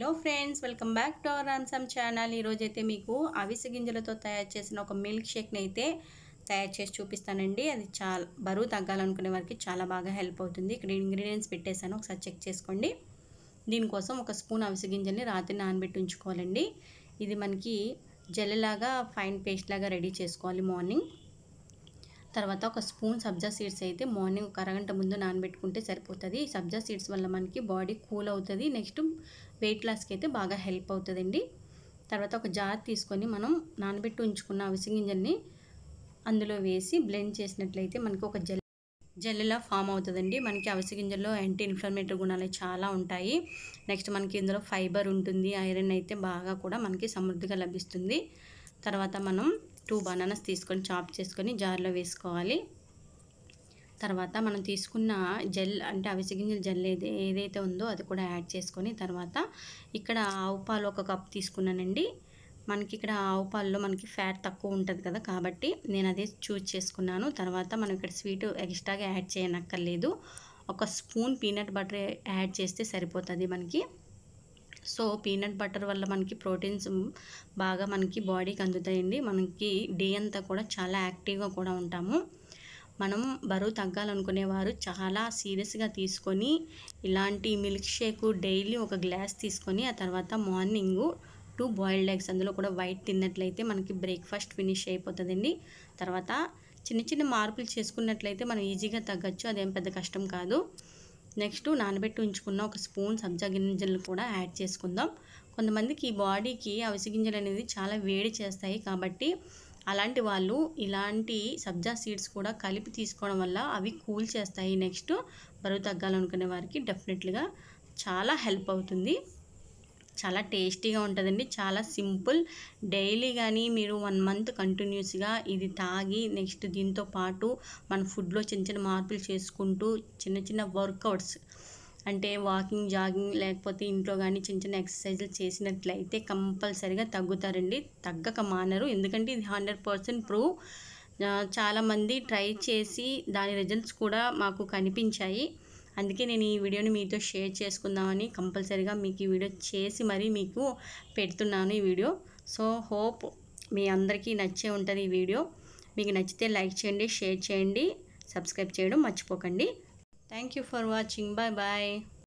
hello friends welcome back to our రామ్సమ్ channel ఈరోజైతే మీకు అవిసె గింజలతో తయారు చేసిన ఒక మిల్క్ షేక్ని అయితే తయారు చేసి చూపిస్తానండి అది చాలా బరువు తగ్గాలనుకునే వారికి చాలా బాగా హెల్ప్ అవుతుంది ఇక్కడ ఇంగ్రీడియంట్స్ పెట్టేశాను ఒకసారి చెక్ చేసుకోండి దీనికోసం ఒక స్పూన్ అవిసె గింజల్ని రాత్రి నానబెట్టి ఉంచుకోవాలండి ఇది మనకి జెల్లలాగా ఫైన్ పేస్ట్ లాగా రెడీ చేసుకోవాలి మార్నింగ్ తర్వాత ఒక స్పూన్ సబ్జా సీడ్స్ అయితే మార్నింగ్ ఒక అరగంట ముందు నానబెట్టుకుంటే సరిపోతుంది ఈ సబ్జా సీడ్స్ వల్ల మనకి బాడీ కూల్ అవుతుంది నెక్స్ట్ వెయిట్ లాస్కి అయితే బాగా హెల్ప్ అవుతుందండి తర్వాత ఒక జార్ తీసుకొని మనం నానబెట్టి ఉంచుకున్న అవిసె గింజల్ని అందులో వేసి బ్లెండ్ చేసినట్లయితే మనకి ఒక జెల్ జెల్లులా ఫామ్ అవుతుందండి మనకి అవిసె గింజల్లో యాంటీ ఇన్ఫ్లమేటరీ గుణాలు చాలా ఉంటాయి నెక్స్ట్ మనకి ఇందులో ఫైబర్ ఉంటుంది ఐరన్ అయితే బాగా కూడా మనకి సమృద్ధిగా లభిస్తుంది తర్వాత మనం టూ బనానాస్ తీసుకొని చాప్ చేసుకొని జార్లో వేసుకోవాలి తర్వాత మనం తీసుకున్న జెల్ అంటే అవిసె గింజల జెల్ ఏది ఏదైతే ఉందో అది కూడా యాడ్ చేసుకొని తర్వాత ఇక్కడ ఆవు పాలు ఒక కప్ తీసుకున్నానండి మనకి ఇక్కడ ఆవు పాలలో మనకి ఫ్యాట్ తక్కువ ఉంటుంది కదా కాబట్టి నేను అదే చూజ్ చేసుకున్నాను తర్వాత మనం ఇక్కడ స్వీట్ ఎక్స్ట్రాగా యాడ్ చేయనక్కర్లేదు ఒక స్పూన్ పీనట్ బటర్ యాడ్ చేస్తే సరిపోతుంది మనకి సో పీనట్ బటర్ వల్ల మనకి ప్రోటీన్స్ బాగా మనకి బాడీకి అందుతాయండి మనకి డే అంతా కూడా చాలా యాక్టివ్గా కూడా ఉంటాము మనం బరువు తగ్గాలనుకునేవారు చాలా సీరియస్గా తీసుకొని ఇలాంటి మిల్క్ షేక్ డైలీ ఒక గ్లాస్ తీసుకొని ఆ తర్వాత మార్నింగ్ టూ బాయిల్డ్ ఎగ్స్ అందులో కూడా వైట్ తిన్నట్లయితే మనకి బ్రేక్ఫాస్ట్ ఫినిష్ అయిపోతుందండి తర్వాత చిన్న చిన్న మార్పులు చేసుకున్నట్లయితే మనం ఈజీగా తగ్గచ్చు అదేం పెద్ద కష్టం కాదు నెక్స్ట్ నానబెట్టి ఉంచుకున్న ఒక స్పూన్ సబ్జా గింజలు కూడా యాడ్ చేసుకుందాం కొంతమందికి ఈ బాడీకి అవిసె గింజలు అనేది చాలా వేడి చేస్తాయి కాబట్టి అలాంటి వాళ్ళు ఇలాంటి సబ్జా సీడ్స్ కూడా కలిపి తీసుకోవడం వల్ల అవి కూల్ చేస్తాయి నెక్స్ట్ బరువు తగ్గాలనుకునే వారికి డెఫినెట్లీగా చాలా హెల్ప్ అవుతుంది చాలా టేస్టీగా ఉంటుందండి చాలా సింపుల్ డైలీ కానీ మీరు వన్ మంత్ కంటిన్యూస్గా ఇది తాగి నెక్స్ట్ దీంతో పాటు మన ఫుడ్లో చిన్న చిన్న మార్పులు చేసుకుంటూ చిన్న చిన్న వర్కౌట్స్ అంటే వాకింగ్ జాగింగ్ లేకపోతే ఇంట్లో కానీ చిన్న చిన్న ఎక్సర్సైజులు చేసినట్లయితే కంపల్సరిగా తగ్గుతారండి తగ్గక మానరు ఎందుకంటే ఇది హండ్రెడ్ పర్సెంట్ ప్రూవ్ చాలామంది ట్రై చేసి దాని రిజల్ట్స్ కూడా మాకు కనిపించాయి అందుకే నేను ఈ వీడియోని మీతో షేర్ చేసుకుందామని కంపల్సరీగా మీకు ఈ వీడియో చేసి మరీ మీకు పెడుతున్నాను ఈ వీడియో సో హోప్ మీ అందరికీ నచ్చే ఉంటుంది ఈ వీడియో మీకు నచ్చితే లైక్ చేయండి షేర్ చేయండి సబ్స్క్రైబ్ చేయడం మర్చిపోకండి thank you for watching bye bye